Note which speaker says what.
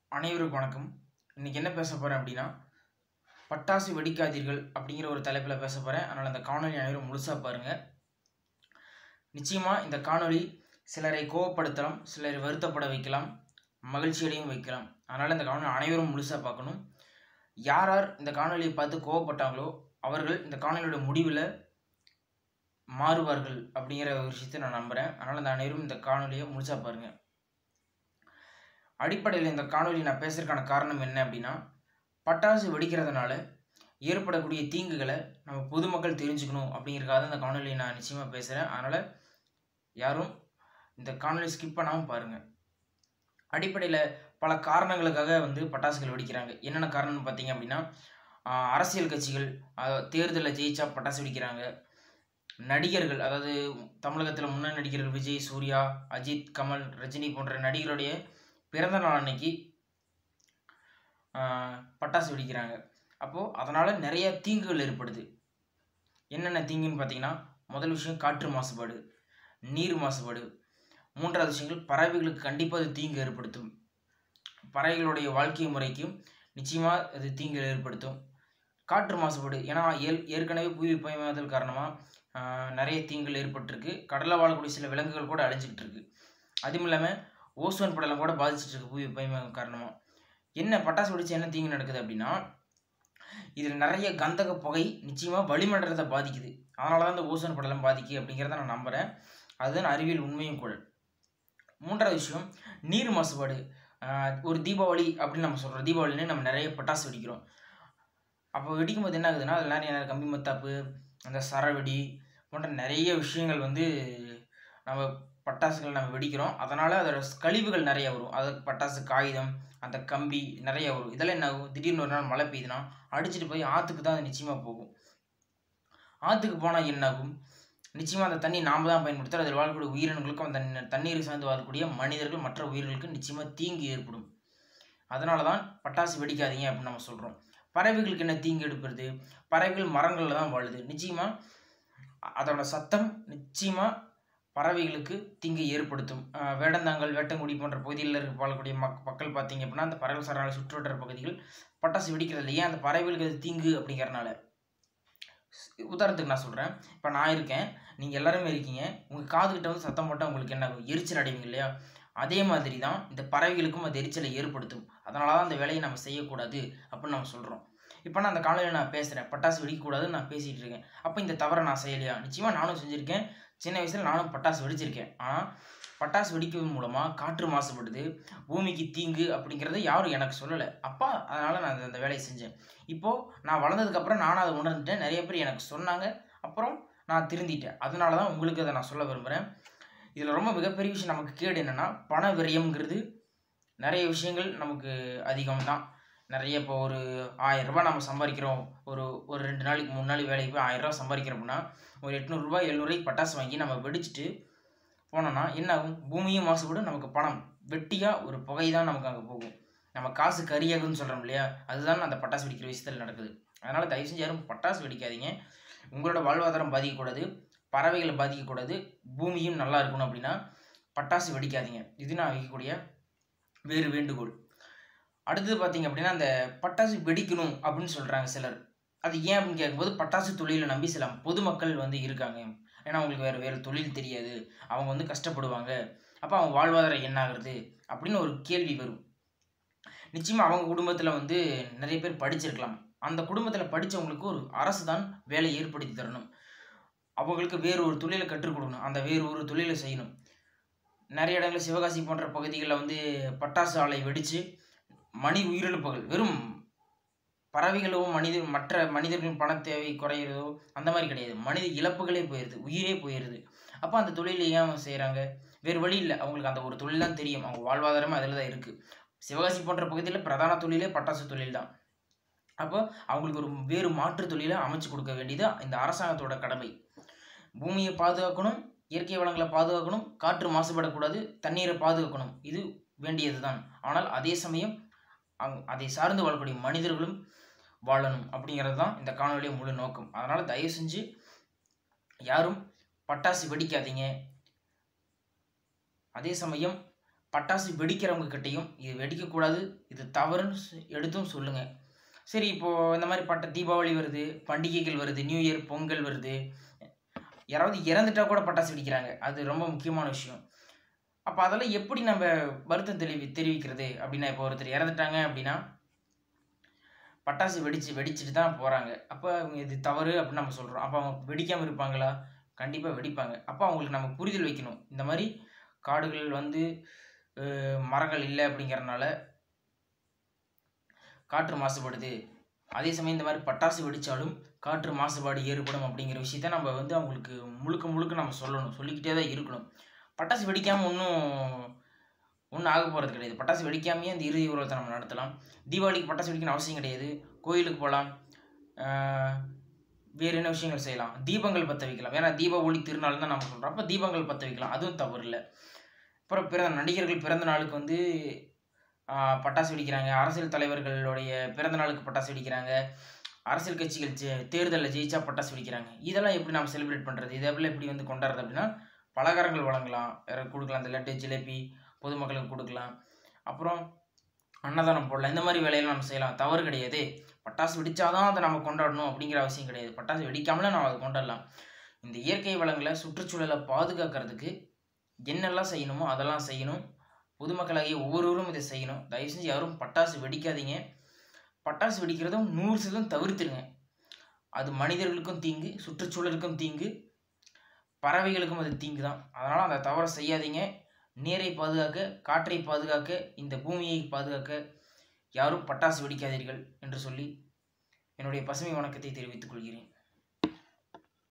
Speaker 1: அனைவருக்கும் வணக்கம் இன்னைக்கு என்ன பேச போகிறேன் அப்படின்னா பட்டாசு வெடிக்காதீர்கள் அப்படிங்கிற ஒரு தலைப்பில் பேச போகிறேன் அதனால் அந்த காணொலி அனைவரும் முழுசாக பாருங்கள் நிச்சயமாக இந்த காணொளி சிலரை கோவப்படுத்தலாம் சிலரை வருத்தப்பட வைக்கலாம் மகிழ்ச்சியடையும் வைக்கலாம் அதனால் இந்த காணொலி அனைவரும் முழுசாக பார்க்கணும் யார் யார் இந்த காணொலியை பார்த்து கோவப்பட்டாங்களோ அவர்கள் இந்த காணொலியோட முடிவில் மாறுவார்கள் அப்படிங்கிற ஒரு விஷயத்தை நான் நம்புகிறேன் அதனால் அந்த அனைவரும் இந்த காணொலியை முழுசாக பாருங்கள் அடிப்படையில் இந்த காணொலி நான் பேசுறதுக்கான காரணம் என்ன அப்படின்னா பட்டாசு வெடிக்கிறதுனால ஏற்படக்கூடிய தீங்குகளை நம்ம பொதுமக்கள் தெரிஞ்சுக்கணும் அப்படிங்கிறக்காக இந்த காணொலியை நான் நிச்சயமாக பேசுகிறேன் அதனால் யாரும் இந்த காணொலி ஸ்கிப் பண்ணாமல் பாருங்கள் அடிப்படையில் பல காரணங்களுக்காக வந்து பட்டாசுகள் வெடிக்கிறாங்க என்னென்ன காரணம்னு பார்த்தீங்க அப்படின்னா ஆஹ், அரசியல் கட்சிகள் அஹ், தேர்தலில் ஜெயிச்சா பட்டாசு வெடிக்கிறாங்க நடிகர்கள் அதாவது தமிழகத்தில் முன்னணி நடிகர்கள் விஜய் சூர்யா அஜித் கமல் ரஜினி போன்ற நடிகருடைய பிறந்த நாள் அன்னைக்கு ஆஹ், பட்டாசு வெடிக்கிறாங்க அப்போது அதனால் நிறைய தீங்குகள் ஏற்படுது என்னென்ன தீங்குன்னு பார்த்தீங்கன்னா முதல் விஷயம் காற்று மாசுபாடு நீர் மாசுபாடு மூன்றாவது விஷயங்கள் பறவைகளுக்கு கண்டிப்பாக அது தீங்கு ஏற்படுத்தும் பறவைகளுடைய வாழ்க்கை முறைக்கும் நிச்சயமாக அது தீங்கு ஏற்படுத்தும் காற்று மாசுபாடு ஏன்னா ஏல் ஏற்கனவே புவி வெப்பமயமாதல் காரணமாக நிறைய தீங்குகள் ஏற்பட்டிருக்கு கடலில் வாழக்கூடிய சில விலங்குகள் கூட அழிஞ்சிக்கிட்டு இருக்கு அதுவும் இல்லாமல் ஓசோன் படலம் கூட பாதிச்சிட்டு இருக்கு புவி வெப்பமயம் காரணமாக என்ன பட்டாசு வெடிச்சு என்ன தீங்கு நடக்குது அப்படின்னா இதில் நிறைய கந்தக புகை நிச்சயமாக வளிமண்டலத்தை பாதிக்குது அதனால தான் இந்த ஓசோன் படலம் பாதிக்கு அப்படிங்கிறத நான் நம்புகிறேன் அதுதான் அறிவியல் உண்மையும் கூட மூன்றாவது விஷயம் நீர் மாசுபாடு ஆஹ் ஒரு தீபாவளி அப்படின்னு நம்ம சொல்கிறோம் தீபாவளின்னு நம்ம நிறைய பட்டாசு வெடிக்கிறோம் அப்போ வெடிக்கும்போது என்ன ஆகுதுன்னா அதில் நிறைய நிறைய கம்பி மத்தாப்பு அந்த சரவெடி போன்ற நிறைய விஷயங்கள் வந்து நம்ம பட்டாசுகள் நம்ம வெடிக்கிறோம் அதனால் அதோட கழிவுகள் நிறைய வரும் அது பட்டாசு காகிதம் அந்த கம்பி நிறைய வரும் இதெல்லாம் என்ன ஆகும் திடீர்னு ஒரு நாள் மழை பெய்யுதுன்னா அடிச்சிட்டு போய் ஆற்றுக்கு தான் அது நிச்சயமாக போகும் ஆற்றுக்கு போனால் என்ன ஆகும் நிச்சயமாக அந்த தண்ணி நாம் தான் பயன்படுத்துகிறோம் அதில் வாழக்கூடிய உயிரினங்களுக்கும் அந்த ந- தண்ணீரை சார்ந்து வாழக்கூடிய மனிதர்கள் மற்ற உயிர்களுக்கு நிச்சயமாக தீங்கு ஏற்படும் அதனால தான் பட்டாசு வெடிக்காதீங்க அப்படின்னு நம்ம சொல்கிறோம் பறவைகளுக்கு என்ன தீங்கு எடுக்கிறது பறவைகள் மரங்களில் தான் வாழுது நிச்சயமாக அதோட சத்தம் நிச்சயமாக பறவைகளுக்கு தீங்கை ஏற்படுத்தும் அஹ் வேடந்தாங்கல் வேட்டங்குடி போன்ற பகுதிகளில் இருக்க வாழக்கூடிய மக் மக்கள் பார்த்தீங்க அப்படின்னா அந்த பறவை சரணாலய சுற்றுவட்டார பகுதிகள் பட்டாசு வெடிக்கிறது ஏன் அந்த பறவைகளுக்கு அது தீங்கு அப்படிங்கறனால உதாரணத்துக்கு நான் சொல்கிறேன் இப்போ நான் இருக்கேன் நீங்கள் எல்லாருமே இருக்கீங்க உங்கள் காதுகிட்ட வந்து சத்தம் போட்டால் உங்களுக்கு என்ன ஆகும்? எரிச்சல் அடைவீங்க இல்லையா அதே மாதிரி தான் இந்த பறவைகளுக்கும் அது எரிச்சலை ஏற்படுத்தும் அதனால தான் அந்த வேலையை நம்ம செய்யக்கூடாது அப்படின்னு நம்ம சொல்கிறோம் இப்போ நான் அந்த காலையில் நான் பேசுகிறேன் பட்டாசு வெடிக்கக்கூடாதுன்னு நான் பேசிகிட்டு இருக்கேன் அப்போ இந்த தவறை நான் செய்யலையா நிச்சயமாக நானும் செஞ்சுருக்கேன் சின்ன வயசில் நானும் பட்டாசு வெடிச்சிருக்கேன் ஆனால் பட்டாசு வெடிக்கிறது மூலமாக காற்று மாசுபடுது பூமிக்கு தீங்கு அப்படிங்கிறத யாரும் எனக்கு சொல்லலை அப்பா அதனால் நான் அந்த- அந்த வேலையை செஞ்சேன் இப்போது நான் வளர்ந்ததுக்கப்புறம் நானும் அதை உணர்ந்துட்டேன் நிறைய பேர் எனக்கு சொன்னாங்க அப்புறம் நான் திருந்திட்டேன் அதனால தான் உங்களுக்கு அதை நான் சொல்ல விரும்புகிறேன் இதில் ரொம்ப மிகப்பெரிய விஷயம் நமக்கு கேடு என்னென்னா பண விரயம்ங்கிறது நிறைய விஷயங்கள் நமக்கு அதிகம் தான் நிறைய இப்போ ஒரு ஆயிரம் ரூபாய் நம்ம சம்பாதிக்கிறோம் ஒரு ஒரு ரெண்டு நாளைக்கு மூணு நாளைக்கு வேலைக்கு போய் ஆயிரம் ரூபாய் சம்பாதிக்கிறோம் அப்படின்னா ஒரு எட்நூறுரூவா எழுநூறுவாய்க்கு பட்டாசு வாங்கி நம்ம வெடிச்சிட்டு போனோம்னா என்ன ஆகும் பூமியும் மாசுபடும் நமக்கு பணம் வெட்டியாக ஒரு புகை தான் நமக்கு அங்கே போகும் நம்ம காசு கரியாகுன்னு சொல்கிறோம் இல்லையா அதுதான் அந்த பட்டாசு வெடிக்கிற விஷயத்தில் நடக்குது அதனால் தயவு செஞ்சு யாரும் பட்டாசு வெடிக்காதீங்க உங்களோட வாழ்வாதாரம் பாதிக்கக்கூடாது பறவைகளை பாதிக்கக்கூடாது பூமியும் நல்லா இருக்கணும் அப்படின்னா பட்டாசு வெடிக்காதீங்க இது நான் வைக்கக்கூடிய வேறு வேண்டுகோள் அடுத்தது பார்த்தீங்க அப்படின்னா அந்த பட்டாசு வெடிக்கணும் அப்படின்னு சொல்கிறாங்க சிலர் அது ஏன் அப்படின்னு கேட்கும்போது பட்டாசு தொழிலை நம்பி சில பொதுமக்கள் வந்து இருக்காங்க ஏன்னா அவங்களுக்கு வேறு வேறு தொழில் தெரியாது அவங்க வந்து கஷ்டப்படுவாங்க அப்போ அவங்க வாழ்வாதாரம் என்ன ஆகுறது அப்படின்னு ஒரு கேள்வி வரும் நிச்சயமாக அவங்க குடும்பத்தில் வந்து நிறைய பேர் படிச்சிருக்கலாம் அந்த குடும்பத்தில் படித்தவங்களுக்கு ஒரு அரசு தான் வேலை ஏற்படுத்தி தரணும் அவங்களுக்கு வேறு ஒரு தொழிலை கற்றுக் கொடுக்கணும் அந்த வேறு ஒரு தொழிலை செய்யணும் நிறைய இடங்களில் சிவகாசி போன்ற பகுதிகளில் வந்து பட்டாசு ஆலை வெடித்து மனித உயிரிழப்புகள் வெறும் பறவைகளோ மனித மற்ற மனிதர்களின் பண தேவை குறையிறதோ அந்த மாதிரி கிடையாது மனித இழப்புகளே போயிடுது உயிரே போயிடுது அப்போ அந்த தொழிலை ஏன் செய்கிறாங்க வேறு வழி இல்லை அவங்களுக்கு அந்த ஒரு தொழில் தான் தெரியும் அவங்க வாழ்வாதாரமே அதில் தான் இருக்குது சிவகாசி போன்ற பகுதியில் பிரதான தொழிலே பட்டாசு தொழில் தான் அப்போ அவங்களுக்கு ஒரு வேறு மாற்று தொழிலை அமைச்சு கொடுக்க வேண்டியது இந்த அரசாங்கத்தோட கடமை பூமியை பாதுகாக்கணும் இயற்கை வளங்களை பாதுகாக்கணும் காற்று மாசுபடக்கூடாது தண்ணீரை பாதுகாக்கணும் இது வேண்டியது தான் ஆனால் அதே சமயம் அங் அதை சார்ந்து வாழக்கூடிய மனிதர்களும் வாழணும் அப்படிங்கிறது தான் இந்த காணொலிய முழு நோக்கம் அதனால் தயவு செஞ்சு யாரும் பட்டாசு வெடிக்காதீங்க அதே சமயம் பட்டாசு வெடிக்கிறவங்க கிட்டேயும் இது வெடிக்கக்கூடாது இது தவறுன்னு சொ- எடுத்தும் சொல்லுங்கள் சரி இப்போது இந்த மாதிரி பட்ட தீபாவளி வருது பண்டிகைகள் வருது நியூ இயர் பொங்கல் வருது யாராவது இறந்துட்டா கூட பட்டாசு வெடிக்கிறாங்க அது ரொம்ப முக்கியமான விஷயம் அப்போ அதெல்லாம் எப்படி நம்ம வருத்தம் தெரிவி தெரிவிக்கிறது அப்படின்னா இப்போ ஒருத்தர் இறந்துட்டாங்க அப்படின்னா பட்டாசு வெடிச்சு வெடிச்சிட்டு தான் போகிறாங்க அப்போ அவங்க இது தவறு அப்படின்னு நம்ம சொல்கிறோம் அப்போ அவங்க வெடிக்காமல் இருப்பாங்களா கண்டிப்பாக வெடிப்பாங்க அப்போ அவங்களுக்கு நம்ம புரிதல் வைக்கணும் இந்த மாதிரி காடுகள் வந்து அஹ், மரங்கள் இல்லை அப்படிங்கறனால காற்று மாசுபடுது அதே சமயம் இந்த மாதிரி பட்டாசு வெடித்தாலும் காற்று மாசுபாடு ஏற்படும் அப்படிங்கிற விஷயத்த நம்ம வந்து அவங்களுக்கு முழுக்க முழுக்க நம்ம சொல்லணும் சொல்லிக்கிட்டே தான் இருக்கணும் பட்டாசு வெடிக்காமல் ஒன்றும் ஒன்றும் ஆக போகிறது கிடையாது பட்டாசு வெடிக்காமையே அந்த இறுதி ஊர்வலத்தை நம்ம நடத்தலாம் தீபாவளிக்கு பட்டாசு வெடிக்கணும் அவசியம் கிடையாது கோயிலுக்கு போகலாம் வேறு என்ன விஷயங்கள் செய்யலாம் தீபங்கள் பற்ற வைக்கலாம் ஏன்னா தீப ஒளி திருநாள் தான் நம்ம சொல்கிறோம் அப்போ தீபங்கள் பற்ற வைக்கலாம் அதுவும் தவறு இல்லை அப்புறம் பிறந்த நடிகர்கள் பிறந்த நாளுக்கு வந்து ஆஹ், பட்டாசு வெடிக்கிறாங்க அரசியல் தலைவர்களுடைய பிறந்த நாளுக்கு பட்டாசு வெடிக்கிறாங்க அரசியல் கட்சிகள் ஜெ தேர்தலில் ஜெயிச்சா பட்டாசு வெடிக்கிறாங்க இதெல்லாம் எப்படி நம்ம செலிப்ரேட் பண்ணுறது இதெல்லாம் எப்படி வந்து கொண்டாடுறது அப்படின்னா பலகாரங்கள் வழங்கலாம் யாராவது கொடுக்கலாம் அந்த லட்டு ஜிலேபி பொதுமக்களுக்கு கொடுக்கலாம் அப்புறம் அன்னதானம் போடலாம் இந்த மாதிரி வேலையெல்லாம் நம்ம செய்யலாம் தவறு கிடையாது பட்டாசு வெடிச்சாதான் அதை நம்ம கொண்டாடணும் அப்படிங்கிற அவசியம் கிடையாது பட்டாசு வெடிக்காமலே நம்ம அதை கொண்டாடலாம் இந்த இயற்கை வளங்களை சுற்றுச்சூழலை பாதுகாக்கிறதுக்கு என்னெல்லாம் செய்யணுமோ அதெல்லாம் செய்யணும் பொதுமக்களாகிய ஒவ்வொருவரும் இதை செய்யணும் தயவு செஞ்சு யாரும் பட்டாசு வெடிக்காதீங்க பட்டாசு வெடிக்கிறதும் நூறு சதவீதம் தவிர்த்துருங்க அது மனிதர்களுக்கும் தீங்கு சுற்றுச்சூழலுக்கும் தீங்கு பறவைகளுக்கும் அது தீங்கு தான் அதனால் அந்த தவறை செய்யாதீங்க நீரை பாதுகாக்க காற்றை பாதுகாக்க இந்த பூமியை பாதுகாக்க யாரும் பட்டாசு வெடிக்காதீர்கள் என்று சொல்லி என்னுடைய பசுமை வணக்கத்தை தெரிவித்துக் கொள்கிறேன்